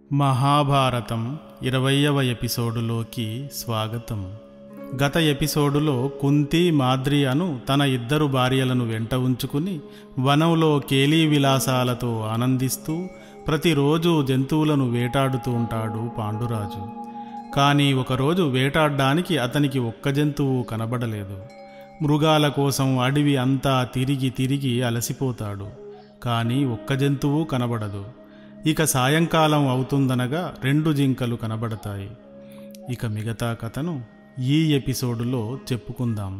మహాభారతం ఇరవయవ ఎపిసోడులోకి స్వాగతం గత ఎపిసోడులో కుంతి మాద్రి అను తన ఇద్దరు భార్యలను వెంట ఉంచుకుని వనంలో కేలీ విలాసాలతో ఆనందిస్తూ ప్రతిరోజు జంతువులను వేటాడుతూ ఉంటాడు పాండురాజు కానీ ఒకరోజు వేటాడడానికి అతనికి ఒక్క జంతువు కనబడలేదు మృగాల కోసం అడవి అంతా తిరిగి తిరిగి అలసిపోతాడు కానీ ఒక్క జంతువు కనబడదు ఇక సాయంకాలం అవుతుందనగా రెండు జింకలు కనబడతాయి ఇక మిగతా కథను ఈ ఎపిసోడులో చెప్పుకుందాం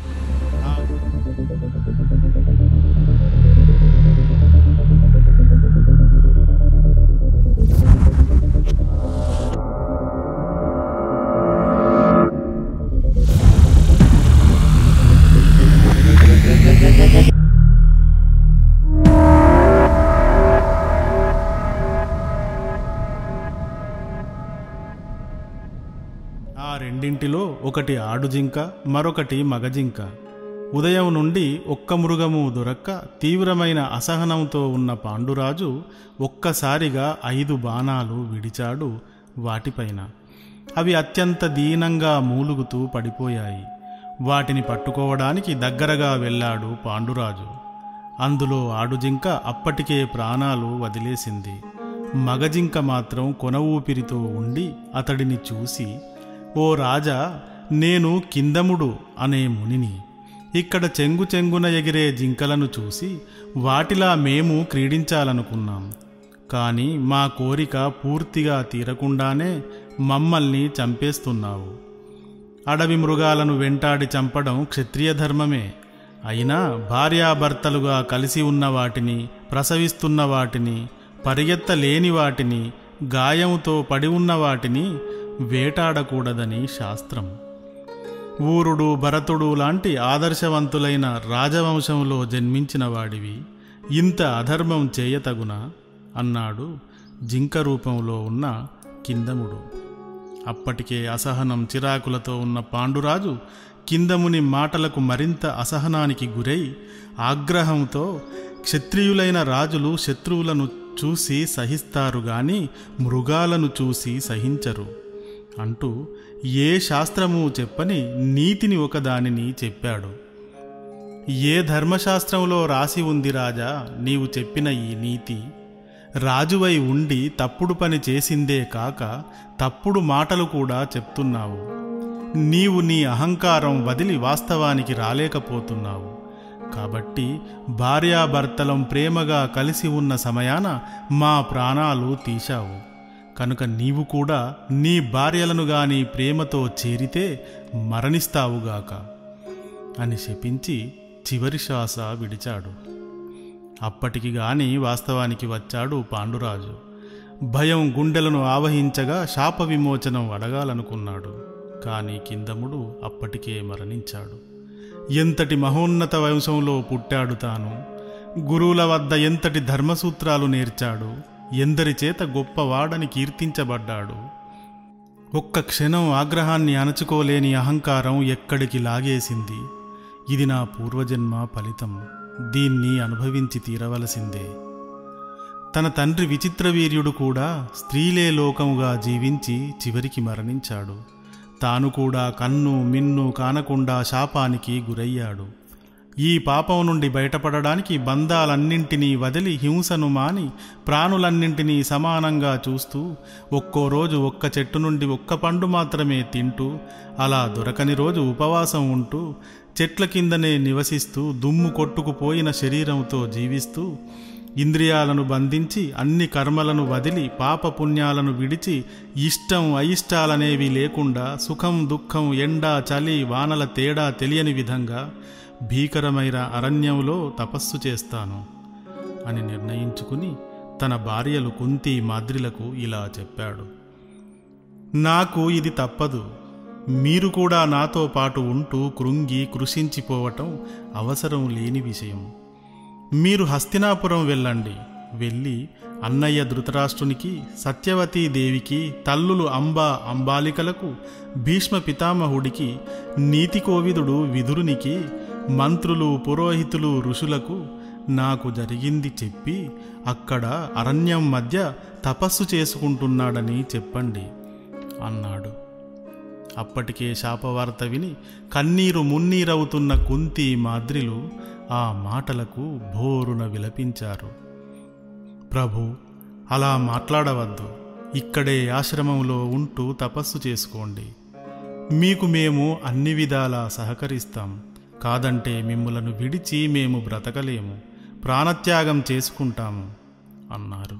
ఆ రెండింటిలో ఒకటి ఆడుజింక మరొకటి మగజింక ఉదయం నుండి ఒక్క మృగము దొరక్క తీవ్రమైన అసహనంతో ఉన్న పాండురాజు ఒక్కసారిగా ఐదు బాణాలు విడిచాడు వాటిపైన అవి అత్యంత దీనంగా మూలుగుతూ పడిపోయాయి వాటిని పట్టుకోవడానికి దగ్గరగా వెళ్ళాడు పాండురాజు అందులో ఆడుజింక అప్పటికే ప్రాణాలు వదిలేసింది మగజింక మాత్రం కొన ఊపిరితో ఉండి అతడిని చూసి ఓ రాజా నేను కిందముడు అనే మునిని ఇక్కడ చెంగు చెంగున ఎగిరే జింకలను చూసి వాటిలా మేము క్రీడించాలనుకున్నాం కానీ మా కోరిక పూర్తిగా తీరకుండానే మమ్మల్ని చంపేస్తున్నావు అడవి మృగాలను వెంటాడి చంపడం క్షత్రియ ధర్మమే అయినా భార్యాభర్తలుగా కలిసి ఉన్న వాటిని ప్రసవిస్తున్న వాటిని పరిగెత్తలేని వాటిని గాయముతో పడి ఉన్న వాటిని వేటాడకూడదని శాస్త్రం ఊరుడు భరతుడు లాంటి ఆదర్శవంతులైన రాజవంశంలో జన్మించిన వాడివి ఇంత అధర్మం చేయతగునా అన్నాడు జింక రూపంలో ఉన్న కిందముడు అప్పటికే అసహనం చిరాకులతో ఉన్న పాండురాజు కిందముని మాటలకు మరింత అసహనానికి గురై ఆగ్రహంతో క్షత్రియులైన రాజులు శత్రువులను చూసి సహిస్తారు గాని మృగాలను చూసి సహించరు అంటూ ఏ శాస్త్రము చెప్పని నీతిని ఒకదానిని చెప్పాడు ఏ ధర్మశాస్త్రంలో రాసి ఉంది రాజా నీవు చెప్పిన ఈ నీతి రాజువై ఉండి తప్పుడు పని చేసిందే కాక తప్పుడు మాటలు కూడా చెప్తున్నావు నీవు నీ అహంకారం వదిలి వాస్తవానికి రాలేకపోతున్నావు కాబట్టి భార్యాభర్తలం ప్రేమగా కలిసి ఉన్న సమయాన మా ప్రాణాలు తీశావు కనుక నీవు కూడా నీ భార్యలను గాని ప్రేమతో చేరితే మరణిస్తావుగాక అని శపించి చివరి శ్వాస విడిచాడు అప్పటికి గాని వాస్తవానికి వచ్చాడు పాండురాజు భయం గుండెలను ఆవహించగా శాప విమోచనం అడగాలనుకున్నాడు కానీ కిందముడు అప్పటికే మరణించాడు ఎంతటి మహోన్నత వంశంలో పుట్టాడు తాను గురువుల వద్ద ఎంతటి ధర్మసూత్రాలు నేర్చాడు ఎందరి చేత గొప్పవాడని కీర్తించబడ్డాడు ఒక్క క్షణం ఆగ్రహాన్ని అణచుకోలేని అహంకారం ఎక్కడికి లాగేసింది ఇది నా పూర్వజన్మ ఫలితం దీన్ని అనుభవించి తీరవలసిందే తన తండ్రి విచిత్రవీర్యుడు కూడా స్త్రీలే లోకముగా జీవించి చివరికి మరణించాడు తాను కూడా కన్ను మిన్ను కానకుండా శాపానికి గురయ్యాడు ఈ పాపం నుండి బయటపడడానికి బంధాలన్నింటినీ వదిలి హింసను మాని ప్రాణులన్నింటినీ సమానంగా చూస్తూ ఒక్కో రోజు ఒక్క చెట్టు నుండి ఒక్క పండు మాత్రమే తింటూ అలా దొరకని రోజు ఉపవాసం ఉంటూ చెట్ల కిందనే నివసిస్తూ దుమ్ము కొట్టుకుపోయిన శరీరంతో జీవిస్తూ ఇంద్రియాలను బంధించి అన్ని కర్మలను వదిలి పాప పుణ్యాలను విడిచి ఇష్టం అయిష్టాలనేవి లేకుండా సుఖం దుఃఖం ఎండ చలి వానల తేడా తెలియని విధంగా భీకరమైన అరణ్యంలో తపస్సు చేస్తాను అని నిర్ణయించుకుని తన భార్యలు కుంతి మాద్రిలకు ఇలా చెప్పాడు నాకు ఇది తప్పదు మీరు కూడా నాతో పాటు ఉంటూ కృంగి కృషించిపోవటం అవసరం లేని విషయం మీరు హస్తినాపురం వెళ్ళండి వెళ్ళి అన్నయ్య ధృతరాష్ట్రునికి సత్యవతీ దేవికి తల్లులు అంబ అంబాలికలకు భీష్మ పితామహుడికి నీతికోవిదుడు విదురునికి మంత్రులు పురోహితులు ఋషులకు నాకు జరిగింది చెప్పి అక్కడ అరణ్యం మధ్య తపస్సు చేసుకుంటున్నాడని చెప్పండి అన్నాడు అప్పటికే శాపవార్త విని కన్నీరు మున్నీరవుతున్న కుంతి మాద్రిలు ఆ మాటలకు భోరున విలపించారు ప్రభు అలా మాట్లాడవద్దు ఇక్కడే ఆశ్రమంలో ఉంటూ తపస్సు చేసుకోండి మీకు మేము అన్ని విధాలా సహకరిస్తాం కాదంటే మిమ్ములను విడిచి మేము బ్రతకలేము ప్రాణత్యాగం చేసుకుంటాము అన్నారు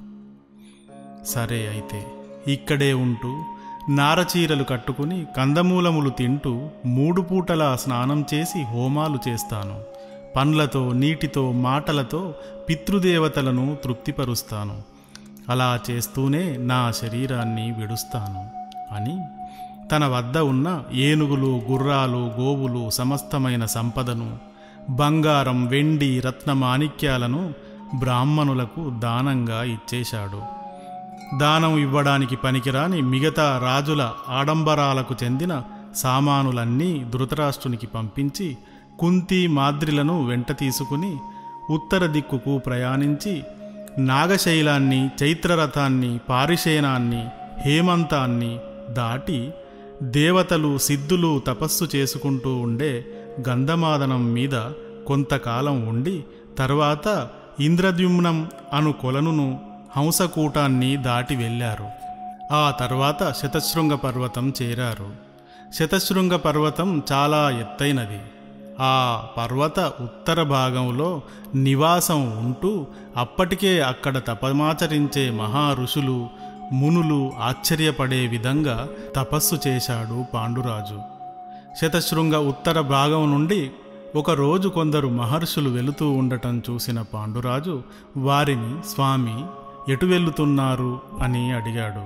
సరే అయితే ఇక్కడే ఉంటూ నారచీరలు కట్టుకుని కందమూలములు తింటూ మూడు పూటలా స్నానం చేసి హోమాలు చేస్తాను పండ్లతో నీటితో మాటలతో పితృదేవతలను తృప్తిపరుస్తాను అలా చేస్తూనే నా శరీరాన్ని విడుస్తాను అని తన వద్ద ఉన్న ఏనుగులు గుర్రాలు గోవులు సమస్తమైన సంపదను బంగారం వెండి రత్న మాణిక్యాలను బ్రాహ్మణులకు దానంగా ఇచ్చేశాడు దానం ఇవ్వడానికి పనికిరాని మిగతా రాజుల ఆడంబరాలకు చెందిన సామానులన్నీ ధృతరాష్ట్రునికి పంపించి కుంతి మాద్రిలను వెంట తీసుకుని ఉత్తర దిక్కుకు ప్రయాణించి నాగశైలాన్ని చైత్రరథాన్ని పారిశేనాన్ని హేమంతాన్ని దాటి దేవతలు సిద్ధులు తపస్సు చేసుకుంటూ ఉండే గంధమాదనం మీద కొంతకాలం ఉండి తర్వాత ఇంద్రద్యుమ్నం అను కొలనును హంసకూటాన్ని దాటి వెళ్ళారు ఆ తర్వాత శతశృంగ పర్వతం చేరారు శతశృంగ పర్వతం చాలా ఎత్తైనది ఆ పర్వత ఉత్తర భాగంలో నివాసం ఉంటూ అప్పటికే అక్కడ తపమాచరించే మహా ఋషులు మునులు ఆశ్చర్యపడే విధంగా తపస్సు చేశాడు పాండురాజు శతశృంగ ఉత్తర భాగం నుండి ఒకరోజు కొందరు మహర్షులు వెళుతూ ఉండటం చూసిన పాండురాజు వారిని స్వామి ఎటు వెళుతున్నారు అని అడిగాడు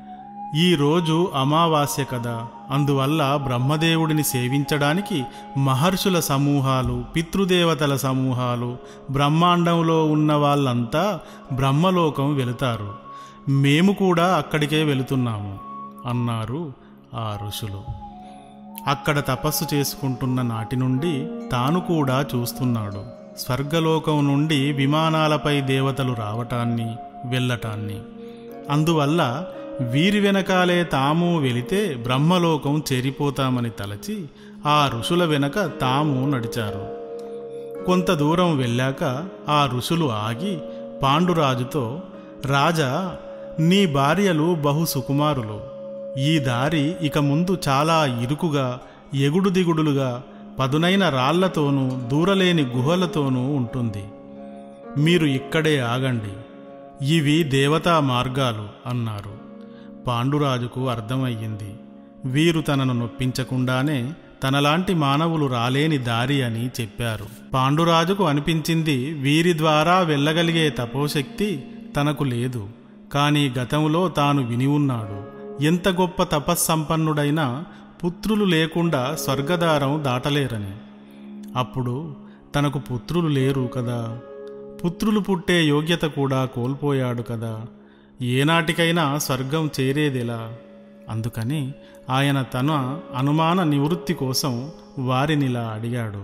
ఈ రోజు అమావాస్య కదా అందువల్ల బ్రహ్మదేవుడిని సేవించడానికి మహర్షుల సమూహాలు పితృదేవతల సమూహాలు బ్రహ్మాండంలో ఉన్న వాళ్ళంతా బ్రహ్మలోకం వెళుతారు మేము కూడా అక్కడికే వెళుతున్నాము అన్నారు ఆ ఋషులు అక్కడ తపస్సు చేసుకుంటున్న నాటి నుండి తాను కూడా చూస్తున్నాడు స్వర్గలోకం నుండి విమానాలపై దేవతలు రావటాన్ని వెళ్ళటాన్ని అందువల్ల వీరి వెనకాలే తాము వెళితే బ్రహ్మలోకం చేరిపోతామని తలచి ఆ ఋషుల వెనక తాము నడిచారు కొంత దూరం వెళ్ళాక ఆ ఋషులు ఆగి పాండురాజుతో రాజా నీ భార్యలు బహు సుకుమారులు ఈ దారి ఇక ముందు చాలా ఇరుకుగా ఎగుడు దిగుడులుగా పదునైన రాళ్లతోనూ దూరలేని గుహలతోనూ ఉంటుంది మీరు ఇక్కడే ఆగండి ఇవి దేవతా మార్గాలు అన్నారు పాండురాజుకు అర్థమయ్యింది వీరు తనను నొప్పించకుండానే తనలాంటి మానవులు రాలేని దారి అని చెప్పారు పాండురాజుకు అనిపించింది వీరి ద్వారా వెళ్ళగలిగే తపోశక్తి తనకు లేదు కాని గతంలో తాను విని ఉన్నాడు ఎంత గొప్ప తపస్సంపన్నుడైనా పుత్రులు లేకుండా స్వర్గదారం దాటలేరని అప్పుడు తనకు పుత్రులు లేరు కదా పుత్రులు పుట్టే యోగ్యత కూడా కోల్పోయాడు కదా ఏనాటికైనా స్వర్గం చేరేదెలా అందుకని ఆయన తన అనుమాన నివృత్తి కోసం వారినిలా అడిగాడు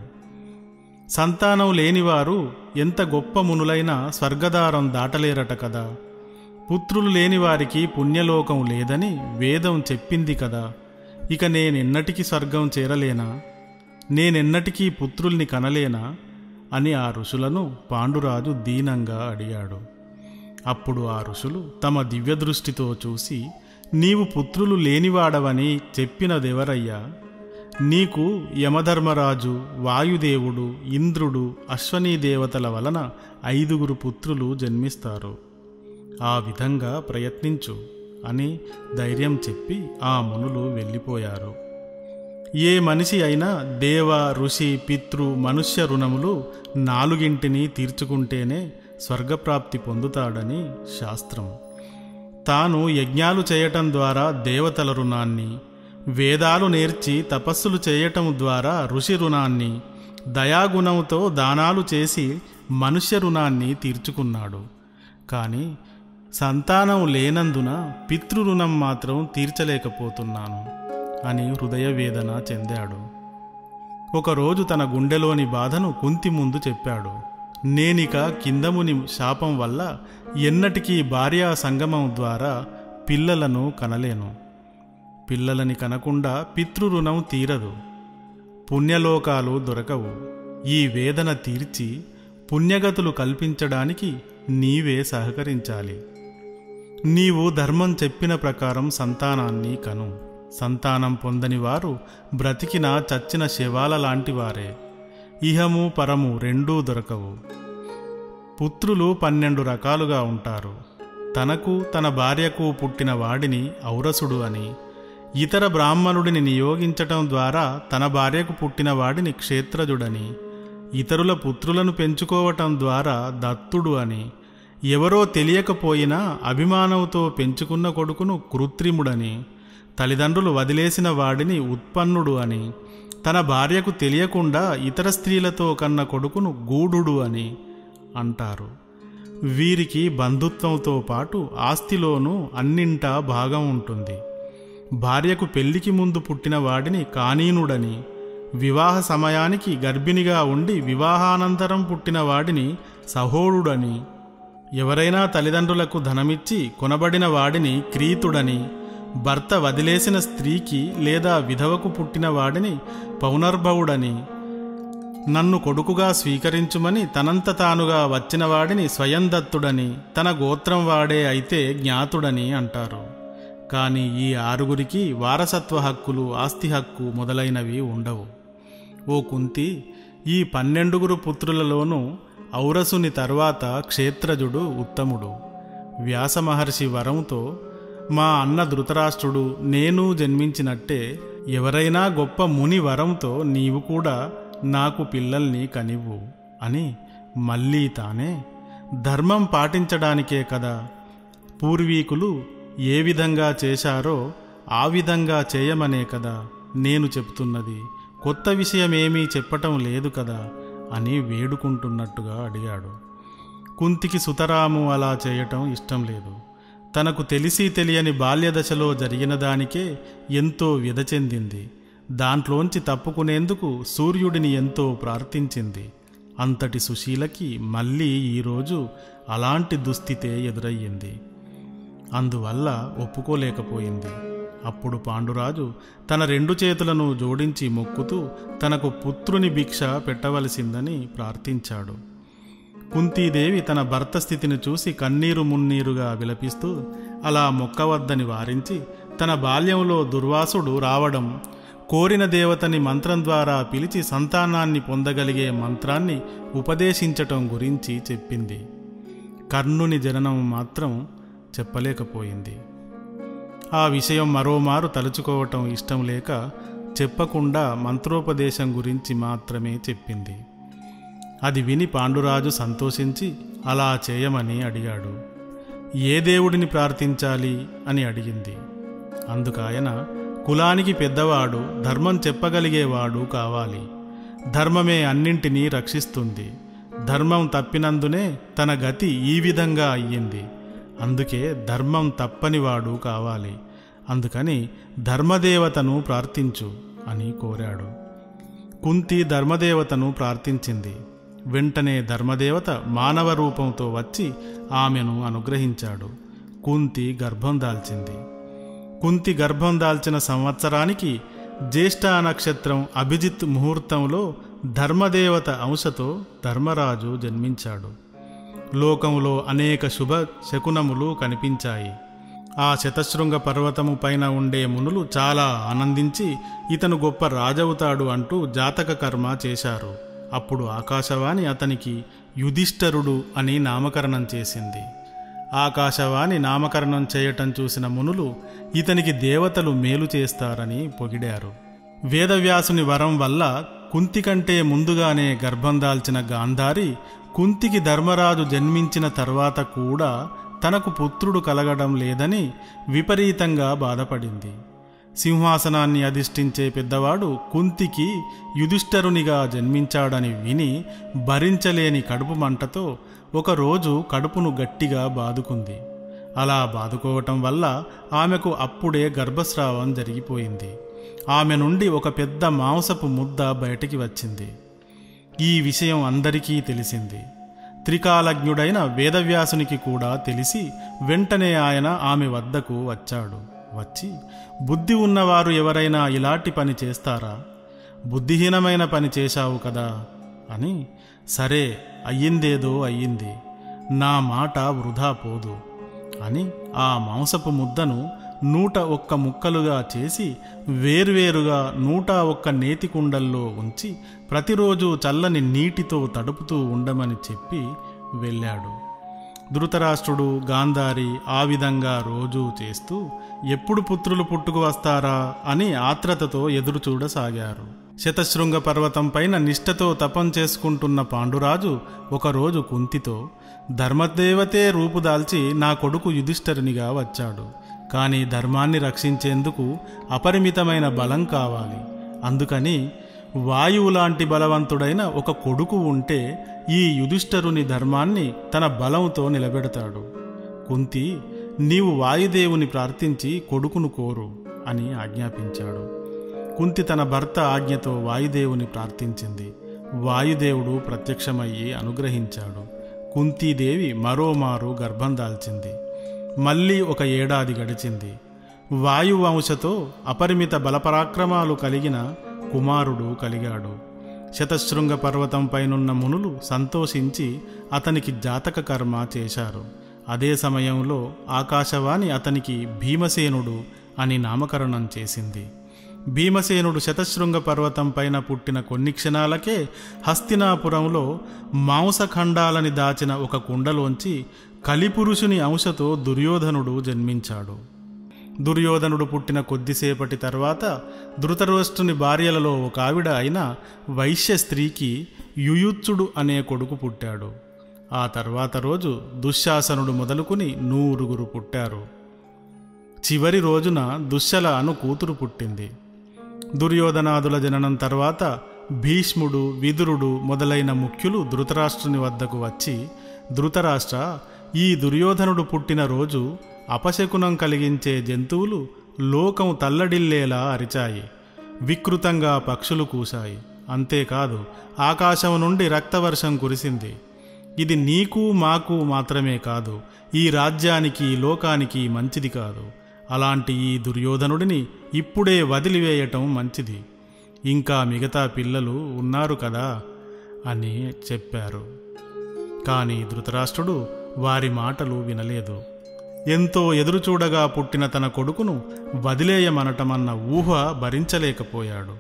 సంతానం లేనివారు ఎంత గొప్ప మునులైనా స్వర్గదారం దాటలేరట కదా పుత్రులు లేని వారికి పుణ్యలోకం లేదని వేదం చెప్పింది కదా ఇక నేనెన్నటికీ స్వర్గం చేరలేనా నేనెన్నటికీ పుత్రుల్ని కనలేనా అని ఆ ఋషులను పాండురాజు దీనంగా అడిగాడు అప్పుడు ఆ ఋషులు తమ దివ్యదృష్టితో చూసి నీవు పుత్రులు లేనివాడవని చెప్పినదెవరయ్యా నీకు యమధర్మరాజు వాయుదేవుడు ఇంద్రుడు అశ్వనీ దేవతల వలన ఐదుగురు పుత్రులు జన్మిస్తారు ఆ విధంగా ప్రయత్నించు అని ధైర్యం చెప్పి ఆ మునులు వెళ్ళిపోయారు ఏ మనిషి అయినా దేవ ఋషి పితృ మనుష్య రుణములు నాలుగింటిని తీర్చుకుంటేనే స్వర్గప్రాప్తి పొందుతాడని శాస్త్రం తాను యజ్ఞాలు చేయటం ద్వారా దేవతల రుణాన్ని వేదాలు నేర్చి తపస్సులు చేయటం ద్వారా ఋషి రుణాన్ని దయాగుణంతో దానాలు చేసి మనుష్య రుణాన్ని తీర్చుకున్నాడు కానీ సంతానం లేనందున పితృరుణం మాత్రం తీర్చలేకపోతున్నాను అని హృదయ వేదన చెందాడు ఒకరోజు తన గుండెలోని బాధను కుంతి ముందు చెప్పాడు నేనిక కిందముని శాపం వల్ల ఎన్నటికీ భార్యా సంగమం ద్వారా పిల్లలను కనలేను పిల్లలని కనకుండా పితృరుణం తీరదు పుణ్యలోకాలు దొరకవు ఈ వేదన తీర్చి పుణ్యగతులు కల్పించడానికి నీవే సహకరించాలి నీవు ధర్మం చెప్పిన ప్రకారం సంతానాన్ని కను సంతానం పొందని వారు బ్రతికిన చచ్చిన శవాల లాంటివారే ఇహము పరము రెండూ దొరకవు పుత్రులు పన్నెండు రకాలుగా ఉంటారు తనకు తన భార్యకు పుట్టిన వాడిని ఔరసుడు అని ఇతర బ్రాహ్మణుడిని నియోగించటం ద్వారా తన భార్యకు పుట్టిన వాడిని క్షేత్రజుడని ఇతరుల పుత్రులను పెంచుకోవటం ద్వారా దత్తుడు అని ఎవరో తెలియకపోయినా అభిమానంతో పెంచుకున్న కొడుకును కృత్రిముడని తల్లిదండ్రులు వదిలేసిన వాడిని ఉత్పన్నుడు అని తన భార్యకు తెలియకుండా ఇతర స్త్రీలతో కన్న కొడుకును గూఢుడు అని అంటారు వీరికి బంధుత్వంతో పాటు ఆస్తిలోనూ అన్నింటా భాగం ఉంటుంది భార్యకు పెళ్లికి ముందు పుట్టిన వాడిని కానీనుడని వివాహ సమయానికి గర్భిణిగా ఉండి వివాహానంతరం పుట్టిన వాడిని సహోడుడని ఎవరైనా తల్లిదండ్రులకు ధనమిచ్చి కొనబడిన వాడిని క్రీతుడని భర్త వదిలేసిన స్త్రీకి లేదా విధవకు పుట్టిన వాడిని పౌనర్భవుడని నన్ను కొడుకుగా స్వీకరించుమని తనంత తానుగా వచ్చిన వాడిని స్వయం దత్తుడని తన గోత్రం వాడే అయితే జ్ఞాతుడని అంటారు కానీ ఈ ఆరుగురికి వారసత్వ హక్కులు ఆస్తి హక్కు మొదలైనవి ఉండవు ఓ కుంతి ఈ పన్నెండుగురు పుత్రులలోనూ ఔరసుని తర్వాత క్షేత్రజుడు ఉత్తముడు వ్యాస మహర్షి వరంతో మా అన్న ధృతరాష్ట్రుడు నేను జన్మించినట్టే ఎవరైనా గొప్ప ముని వరంతో నీవు కూడా నాకు పిల్లల్ని కనివ్వు అని మళ్ళీ తానే ధర్మం పాటించడానికే కదా పూర్వీకులు ఏ విధంగా చేశారో ఆ విధంగా చేయమనే కదా నేను చెప్తున్నది కొత్త విషయమేమీ చెప్పటం లేదు కదా అని వేడుకుంటున్నట్టుగా అడిగాడు కుంతికి సుతరాము అలా చేయటం ఇష్టం లేదు తనకు తెలిసి తెలియని బాల్యదశలో జరిగిన దానికే ఎంతో వ్యధ చెందింది దాంట్లోంచి తప్పుకునేందుకు సూర్యుడిని ఎంతో ప్రార్థించింది అంతటి సుశీలకి మళ్ళీ ఈరోజు అలాంటి దుస్థితే ఎదురయ్యింది అందువల్ల ఒప్పుకోలేకపోయింది అప్పుడు పాండురాజు తన రెండు చేతులను జోడించి మొక్కుతూ తనకు పుత్రుని భిక్ష పెట్టవలసిందని ప్రార్థించాడు కుంతీదేవి తన భర్త స్థితిని చూసి కన్నీరు మున్నీరుగా విలపిస్తూ అలా మొక్కవద్దని వారించి తన బాల్యంలో దుర్వాసుడు రావడం కోరిన దేవతని మంత్రం ద్వారా పిలిచి సంతానాన్ని పొందగలిగే మంత్రాన్ని ఉపదేశించటం గురించి చెప్పింది కర్ణుని జననం మాత్రం చెప్పలేకపోయింది ఆ విషయం మరోమారు తలుచుకోవటం ఇష్టం లేక చెప్పకుండా మంత్రోపదేశం గురించి మాత్రమే చెప్పింది అది విని పాండురాజు సంతోషించి అలా చేయమని అడిగాడు ఏ దేవుడిని ప్రార్థించాలి అని అడిగింది అందుకాయన కులానికి పెద్దవాడు ధర్మం చెప్పగలిగేవాడు కావాలి ధర్మమే అన్నింటినీ రక్షిస్తుంది ధర్మం తప్పినందునే తన గతి ఈ విధంగా అయ్యింది అందుకే ధర్మం తప్పనివాడు కావాలి అందుకని ధర్మదేవతను ప్రార్థించు అని కోరాడు కుంతి ధర్మదేవతను ప్రార్థించింది వెంటనే ధర్మదేవత మానవ రూపంతో వచ్చి ఆమెను అనుగ్రహించాడు కుంతి గర్భం దాల్చింది కుంతి గర్భం దాల్చిన సంవత్సరానికి జ్యేష్ఠ నక్షత్రం అభిజిత్ ముహూర్తంలో ధర్మదేవత అంశతో ధర్మరాజు జన్మించాడు లోకంలో అనేక శుభ శకునములు కనిపించాయి ఆ శతశృంగ పర్వతము పైన ఉండే మునులు చాలా ఆనందించి ఇతను గొప్ప రాజవుతాడు అంటూ జాతక కర్మ చేశారు అప్పుడు ఆకాశవాణి అతనికి యుధిష్ఠరుడు అని నామకరణం చేసింది ఆకాశవాణి నామకరణం చేయటం చూసిన మునులు ఇతనికి దేవతలు మేలు చేస్తారని పొగిడారు వేదవ్యాసుని వరం వల్ల కుంతి కంటే ముందుగానే గర్భం దాల్చిన గాంధారి కుంతికి ధర్మరాజు జన్మించిన తర్వాత కూడా తనకు పుత్రుడు కలగడం లేదని విపరీతంగా బాధపడింది సింహాసనాన్ని అధిష్ఠించే పెద్దవాడు కుంతికి యుధిష్ఠరునిగా జన్మించాడని విని భరించలేని కడుపు మంటతో ఒకరోజు కడుపును గట్టిగా బాదుకుంది అలా బాదుకోవటం వల్ల ఆమెకు అప్పుడే గర్భస్రావం జరిగిపోయింది ఆమె నుండి ఒక పెద్ద మాంసపు ముద్ద బయటికి వచ్చింది ఈ విషయం అందరికీ తెలిసింది త్రికాలజ్ఞుడైన వేదవ్యాసునికి కూడా తెలిసి వెంటనే ఆయన ఆమె వద్దకు వచ్చాడు వచ్చి బుద్ధి ఉన్నవారు ఎవరైనా ఇలాంటి పని చేస్తారా బుద్ధిహీనమైన పని చేశావు కదా అని సరే అయ్యిందేదో అయ్యింది నా మాట వృధా పోదు అని ఆ మాంసపు ముద్దను నూట ఒక్క ముక్కలుగా చేసి వేర్వేరుగా నూట ఒక్క నేతి కుండల్లో ఉంచి ప్రతిరోజు చల్లని నీటితో తడుపుతూ ఉండమని చెప్పి వెళ్ళాడు ధృతరాష్ట్రుడు గాంధారి ఆ విధంగా రోజూ చేస్తూ ఎప్పుడు పుత్రులు పుట్టుకు వస్తారా అని ఆత్రతతో ఎదురు చూడసాగారు శతశృంగ పర్వతం పైన నిష్ఠతో తపం చేసుకుంటున్న పాండురాజు ఒకరోజు కుంతితో ధర్మదేవతే రూపుదాల్చి నా కొడుకు యుధిష్ఠరునిగా వచ్చాడు కానీ ధర్మాన్ని రక్షించేందుకు అపరిమితమైన బలం కావాలి అందుకని వాయువు లాంటి బలవంతుడైన ఒక కొడుకు ఉంటే ఈ యుధిష్ఠరుని ధర్మాన్ని తన బలంతో నిలబెడతాడు కుంతి నీవు వాయుదేవుని ప్రార్థించి కొడుకును కోరు అని ఆజ్ఞాపించాడు కుంతి తన భర్త ఆజ్ఞతో వాయుదేవుని ప్రార్థించింది వాయుదేవుడు ప్రత్యక్షమయ్యి అనుగ్రహించాడు కుంతీదేవి మరోమారు గర్భం దాల్చింది మళ్ళీ ఒక ఏడాది గడిచింది వాయువంశతో అపరిమిత బలపరాక్రమాలు కలిగిన కుమారుడు కలిగాడు శతశృంగ పర్వతం పైనున్న మునులు సంతోషించి అతనికి జాతక కర్మ చేశారు అదే సమయంలో ఆకాశవాణి అతనికి భీమసేనుడు అని నామకరణం చేసింది భీమసేనుడు శతశృంగ పర్వతం పైన పుట్టిన కొన్ని క్షణాలకే హస్తినాపురంలో మాంసఖండాలని దాచిన ఒక కుండలోంచి కలిపురుషుని అంశతో దుర్యోధనుడు జన్మించాడు దుర్యోధనుడు పుట్టిన కొద్దిసేపటి తర్వాత ధృతరాష్ట్రుని భార్యలలో ఒక ఆవిడ అయిన వైశ్య స్త్రీకి యుయుత్సుడు అనే కొడుకు పుట్టాడు ఆ తర్వాత రోజు దుశ్శాసనుడు మొదలుకుని నూరుగురు పుట్టారు చివరి రోజున దుశ్శల అను కూతురు పుట్టింది దుర్యోధనాదుల జననం తర్వాత భీష్ముడు విదురుడు మొదలైన ముఖ్యులు ధృతరాష్ట్రుని వద్దకు వచ్చి ధృతరాష్ట్ర ఈ దుర్యోధనుడు పుట్టిన రోజు అపశకునం కలిగించే జంతువులు లోకం తల్లడిల్లేలా అరిచాయి వికృతంగా పక్షులు కూశాయి అంతేకాదు ఆకాశం నుండి రక్తవర్షం కురిసింది ఇది నీకు మాకు మాత్రమే కాదు ఈ రాజ్యానికి లోకానికి మంచిది కాదు అలాంటి ఈ దుర్యోధనుడిని ఇప్పుడే వదిలివేయటం మంచిది ఇంకా మిగతా పిల్లలు ఉన్నారు కదా అని చెప్పారు కానీ ధృతరాష్ట్రుడు వారి మాటలు వినలేదు ఎంతో ఎదురుచూడగా పుట్టిన తన కొడుకును వదిలేయమనటమన్న ఊహ భరించలేకపోయాడు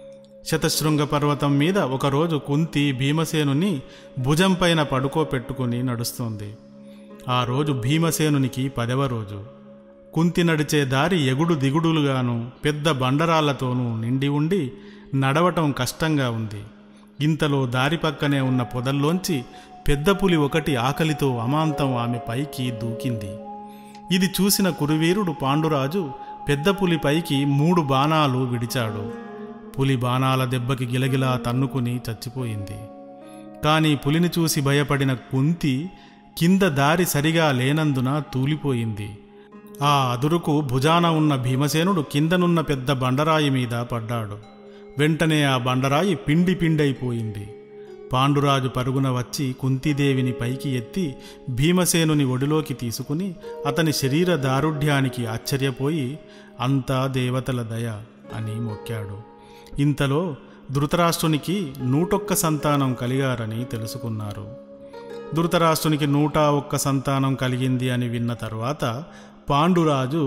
శతశృంగ పర్వతం మీద ఒకరోజు కుంతి భీమసేనుని భుజంపైన పడుకోపెట్టుకుని నడుస్తోంది ఆ రోజు భీమసేనునికి పదవ రోజు కుంతి నడిచే దారి ఎగుడు దిగుడులుగాను పెద్ద బండరాళ్లతోనూ నిండి ఉండి నడవటం కష్టంగా ఉంది ఇంతలో దారి పక్కనే ఉన్న పొదల్లోంచి పెద్ద పులి ఒకటి ఆకలితో అమాంతం ఆమె పైకి దూకింది ఇది చూసిన కురువీరుడు పాండురాజు పెద్ద పులి పైకి మూడు బాణాలు విడిచాడు పులి బాణాల దెబ్బకి గిలగిలా తన్నుకుని చచ్చిపోయింది కానీ పులిని చూసి భయపడిన కుంతి కింద దారి సరిగా లేనందున తూలిపోయింది ఆ అదురుకు భుజాన ఉన్న భీమసేనుడు కిందనున్న పెద్ద బండరాయి మీద పడ్డాడు వెంటనే ఆ బండరాయి పిండి పిండైపోయింది పాండురాజు పరుగున వచ్చి కుంతీదేవిని పైకి ఎత్తి భీమసేనుని ఒడిలోకి తీసుకుని అతని శరీర దారుఢ్యానికి ఆశ్చర్యపోయి అంతా దేవతల దయ అని మొక్కాడు ఇంతలో ధృతరాష్ట్రునికి నూటొక్క సంతానం కలిగారని తెలుసుకున్నారు ధృతరాష్ట్రునికి నూట ఒక్క సంతానం కలిగింది అని విన్న తర్వాత పాండురాజు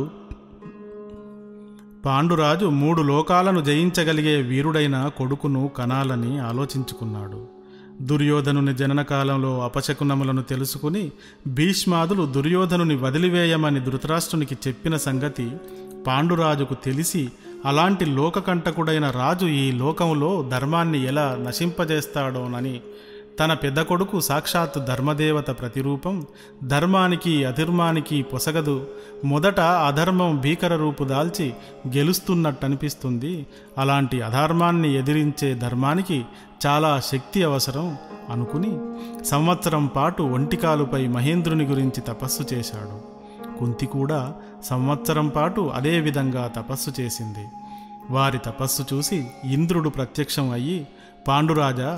పాండురాజు మూడు లోకాలను జయించగలిగే వీరుడైన కొడుకును కనాలని ఆలోచించుకున్నాడు దుర్యోధనుని జననకాలంలో అపశకునములను తెలుసుకుని భీష్మాదులు దుర్యోధనుని వదిలివేయమని ధృతరాష్ట్రునికి చెప్పిన సంగతి పాండురాజుకు తెలిసి అలాంటి లోకకంటకుడైన రాజు ఈ లోకంలో ధర్మాన్ని ఎలా నశింపజేస్తాడోనని తన పెద్ద కొడుకు సాక్షాత్ ధర్మదేవత ప్రతిరూపం ధర్మానికి అధర్మానికి పొసగదు మొదట అధర్మం భీకర రూపు దాల్చి గెలుస్తున్నట్టనిపిస్తుంది అలాంటి అధర్మాన్ని ఎదిరించే ధర్మానికి చాలా శక్తి అవసరం అనుకుని సంవత్సరం పాటు ఒంటికాలుపై మహేంద్రుని గురించి తపస్సు చేశాడు కుంతి కూడా సంవత్సరం పాటు అదే విధంగా తపస్సు చేసింది వారి తపస్సు చూసి ఇంద్రుడు ప్రత్యక్షం అయ్యి పాండురాజా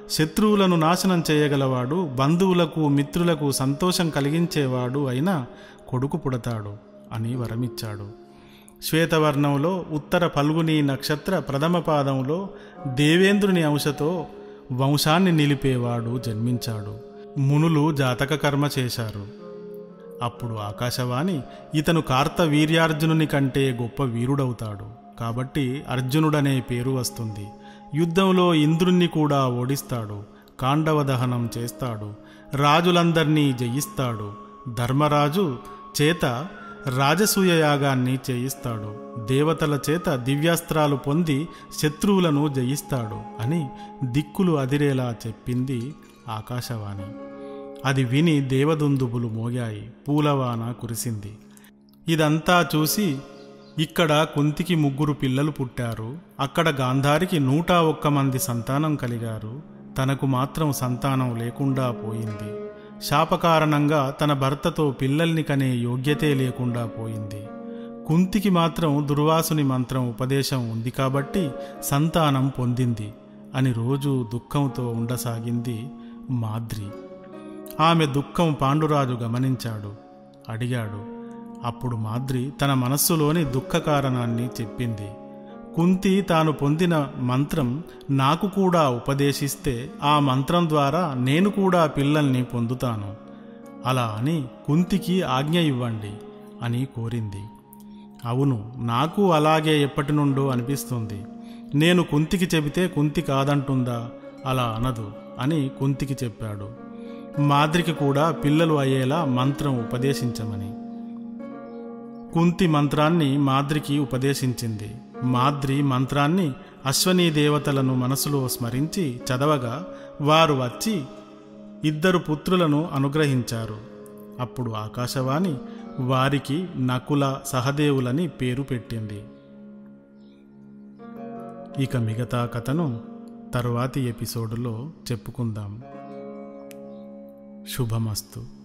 శత్రువులను నాశనం చేయగలవాడు బంధువులకు మిత్రులకు సంతోషం కలిగించేవాడు అయిన కొడుకు పుడతాడు అని వరమిచ్చాడు శ్వేతవర్ణంలో ఉత్తర పల్గుని నక్షత్ర ప్రథమ పాదంలో దేవేంద్రుని అంశతో వంశాన్ని నిలిపేవాడు జన్మించాడు మునులు జాతక కర్మ చేశారు అప్పుడు ఆకాశవాణి ఇతను కార్త వీర్యార్జునుని కంటే గొప్ప వీరుడవుతాడు కాబట్టి అర్జునుడనే పేరు వస్తుంది యుద్ధంలో ఇంద్రుణ్ణి కూడా ఓడిస్తాడు కాండవ దహనం చేస్తాడు రాజులందర్నీ జయిస్తాడు ధర్మరాజు చేత రాజసూయ యాగాన్ని చేయిస్తాడు దేవతల చేత దివ్యాస్త్రాలు పొంది శత్రువులను జయిస్తాడు అని దిక్కులు అదిరేలా చెప్పింది ఆకాశవాణి అది విని దేవదుందుబులు మోగాయి పూలవాన కురిసింది ఇదంతా చూసి ఇక్కడ కుంతికి ముగ్గురు పిల్లలు పుట్టారు అక్కడ గాంధారికి నూట ఒక్క మంది సంతానం కలిగారు తనకు మాత్రం సంతానం లేకుండా పోయింది శాపకారణంగా తన భర్తతో పిల్లల్ని కనే యోగ్యతే లేకుండా పోయింది కుంతికి మాత్రం దుర్వాసుని మంత్రం ఉపదేశం ఉంది కాబట్టి సంతానం పొందింది అని రోజు దుఃఖంతో ఉండసాగింది మాద్రి ఆమె దుఃఖం పాండురాజు గమనించాడు అడిగాడు అప్పుడు మాద్రి తన మనస్సులోని దుఃఖ కారణాన్ని చెప్పింది కుంతి తాను పొందిన మంత్రం నాకు కూడా ఉపదేశిస్తే ఆ మంత్రం ద్వారా నేను కూడా పిల్లల్ని పొందుతాను అలా అని కుంతికి ఆజ్ఞ ఇవ్వండి అని కోరింది అవును నాకు అలాగే ఎప్పటి నుండో అనిపిస్తుంది నేను కుంతికి చెబితే కుంతి కాదంటుందా అలా అనదు అని కుంతికి చెప్పాడు మాద్రికి కూడా పిల్లలు అయ్యేలా మంత్రం ఉపదేశించమని కుంతి మంత్రాన్ని మాద్రికి ఉపదేశించింది మాద్రి మంత్రాన్ని అశ్వనీ దేవతలను మనసులో స్మరించి చదవగా వారు వచ్చి ఇద్దరు పుత్రులను అనుగ్రహించారు అప్పుడు ఆకాశవాణి వారికి నకుల సహదేవులని పేరు పెట్టింది ఇక మిగతా కథను తరువాతి ఎపిసోడులో చెప్పుకుందాం శుభమస్తు